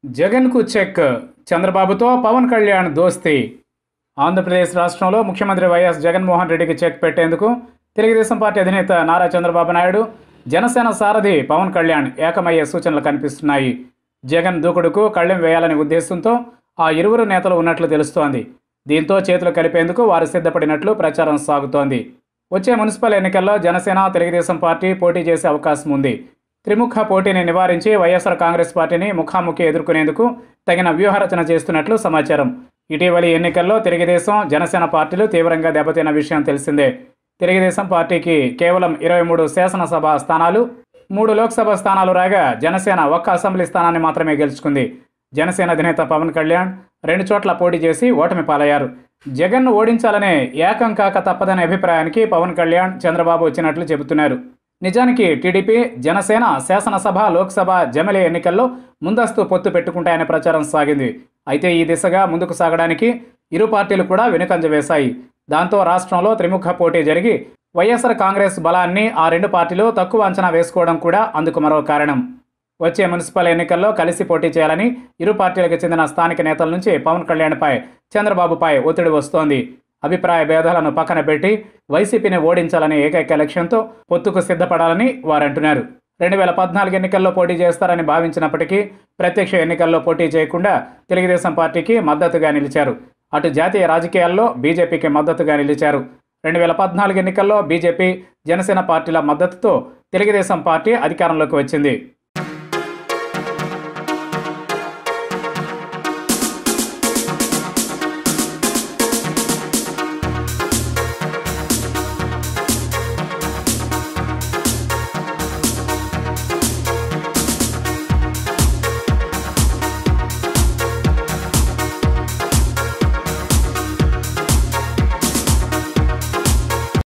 జగన్కు చెక్ చంద్రబాబుతో పవన్ కళ్యాణ్ దోస్తీ ఆంధ్రప్రదేశ్ రాష్ట్రంలో ముఖ్యమంత్రి వైఎస్ జగన్మోహన్ రెడ్డికి చెక్ పెట్టేందుకు తెలుగుదేశం పార్టీ అధినేత నారా చంద్రబాబు నాయుడు జనసేన సారథి పవన్ కళ్యాణ్ ఏకమయ్యే సూచనలు కనిపిస్తున్నాయి జగన్ దూకుడుకు కళ్ళెం వేయాలనే ఉద్దేశంతో ఆ ఇరువురు నేతలు ఉన్నట్లు తెలుస్తోంది దీంతో చేతులు కలిపేందుకు వారు సిద్ధపడినట్లు ప్రచారం సాగుతోంది వచ్చే మున్సిపల్ ఎన్నికల్లో జనసేన తెలుగుదేశం పార్టీ పోటీ చేసే అవకాశం ఉంది త్రిముఖ పోటీని నివారించి వైఎస్ఆర్ కాంగ్రెస్ పార్టీని ముఖాముఖి ఎదుర్కొనేందుకు తగిన వ్యూహరచన చేస్తున్నట్లు సమాచారం ఇటీవలి ఎన్నికల్లో తెలుగుదేశం జనసేన పార్టీలు తీవ్రంగా దెబ్బతిన్న విషయం తెలిసిందే తెలుగుదేశం పార్టీకి కేవలం ఇరవై మూడు శాసనసభ స్థానాలు మూడు లోక్సభ స్థానాలు రాగా జనసేన ఒక్క అసెంబ్లీ స్థానాన్ని మాత్రమే గెలుచుకుంది జనసేన అధినేత పవన్ కళ్యాణ్ రెండు చోట్ల పోటీ చేసి ఓటమి పాలయ్యారు జగన్ను ఓడించాలనే ఏకం కాక తప్పదనే అభిప్రాయానికి పవన్ కళ్యాణ్ చంద్రబాబు వచ్చినట్లు చెబుతున్నారు నిజానికి టీడీపీ జనసేన శాసనసభ లోక్సభ జమిలీ ఎన్నికల్లో ముందస్తు పొత్తు పెట్టుకుంటాయనే ప్రచారం సాగింది అయితే ఈ దిశగా ముందుకు సాగడానికి ఇరు పార్టీలు కూడా వెనుకంజ వేశాయి దాంతో రాష్ట్రంలో త్రిముఖ పోటీ జరిగి వైఎస్ఆర్ కాంగ్రెస్ బలాన్ని ఆ రెండు పార్టీలు తక్కువ అంచనా వేసుకోవడం కూడా అందుకు మరో కారణం వచ్చే మున్సిపల్ ఎన్నికల్లో కలిసి పోటీ చేయాలని ఇరు పార్టీలకు చెందిన స్థానిక నేతల నుంచి పవన్ కళ్యాణ్పై చంద్రబాబుపై ఒత్తిడి వస్తోంది అభిప్రాయ భేదాలను పక్కన పెట్టి వైసీపీని ఓడించాలనే ఏకైక లక్ష్యంతో పొత్తుకు సిద్ధపడాలని వారంటున్నారు రెండు వేల పద్నాలుగు ఎన్నికల్లో పోటీ చేస్తారని భావించినప్పటికీ ప్రత్యక్ష ఎన్నికల్లో పోటీ చేయకుండా తెలుగుదేశం పార్టీకి మద్దతుగా నిలిచారు అటు జాతీయ రాజకీయాల్లో బీజేపీకి మద్దతుగా నిలిచారు రెండు వేల పద్నాలుగు ఎన్నికల్లో బీజేపీ జనసేన పార్టీల మద్దతుతో తెలుగుదేశం పార్టీ అధికారంలోకి వచ్చింది